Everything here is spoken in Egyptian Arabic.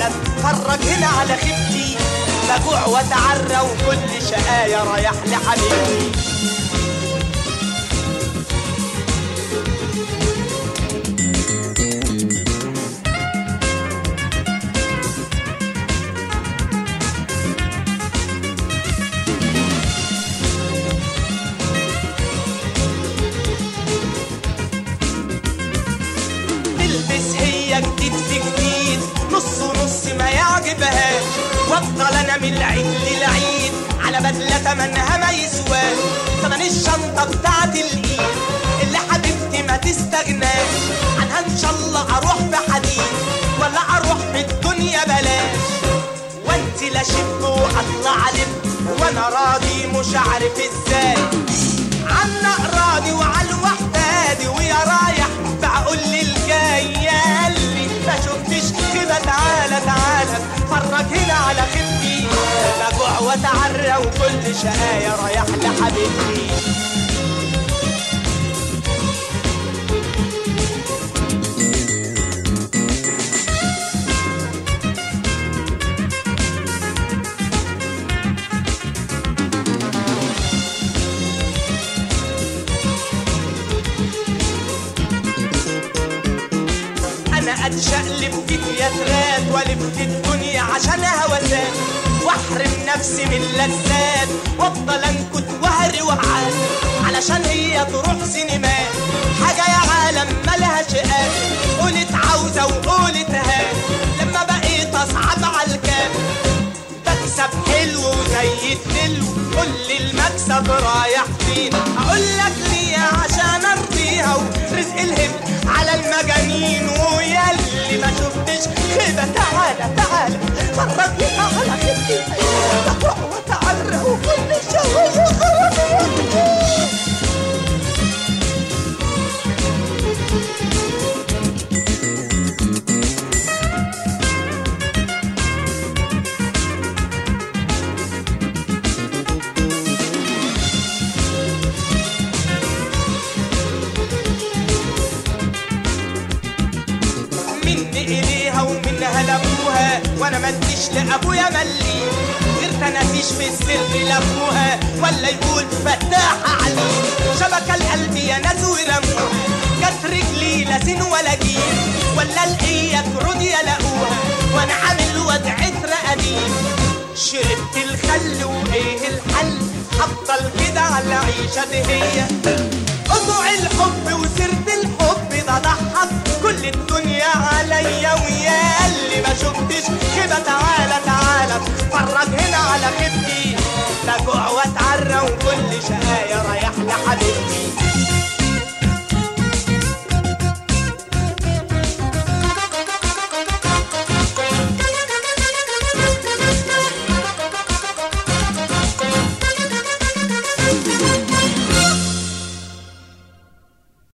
تعالى اتفرج هنا على خيبتي بجوع واتعرى وكل شقايا رايح لحبيبتي تلبس هي جديد في جديد نص ونص ما يعجبهاش وافضل انا من العيد للعيد على بدلة تمنها ما يسواش تمن الشنطة بتاعت الايد اللي حبيبتي ما تستغناش عنها ان شاء الله اروح بحديد ولا اروح بالدنيا بلاش وانت لا شب واطلع لب وانا راضي مش عارف ازاي عنا راضي وعلى الوحدادي ويا رايح بقول للجاي ياللي ما شفتش كده تعالى تعالى اتفرج هنا على خيبتي بجوع واتعرى وكل شقايا رايح لحبيبتي انا اتشقلب في تياترات والف في الدنيا عشان هوسات واحرم نفسي من لذات وافضل انكت وهري وعاد علشان هي تروح سينمات حاجه يا عالم ملهاش قال قولت عاوزه وقولت هات لما بقيت اصعب على الكاب بكسب حلو وزي الدلو كل المكسب رايح فين اقول لك ليه عشان ارضيها ورزق الهب على المجانين وياللي ما شفتش كده تعالى تعالى فرج لي على خدتي بروح واتعرى وكل شوية خرابي مني اليها ومنها لابوها وانا ما اديش لابويا ملي غير تناتيش في السر لابوها ولا يقول فتاحة علي شبكة القلب يا ناس ورموها جت رجلي لا سين ولا جيم ولا الاية رود يلاقوها وانا عامل وضعة رقديم شربت الخل وايه الحل هفضل كده على عيشة هي قطع الحب وسرت الحب ده ضحك كل الدنيا عليا ويا اللي ما شفتش كده تعالى تعالى اتفرج هنا على خيبتي بجوع واتعرى وكل شيء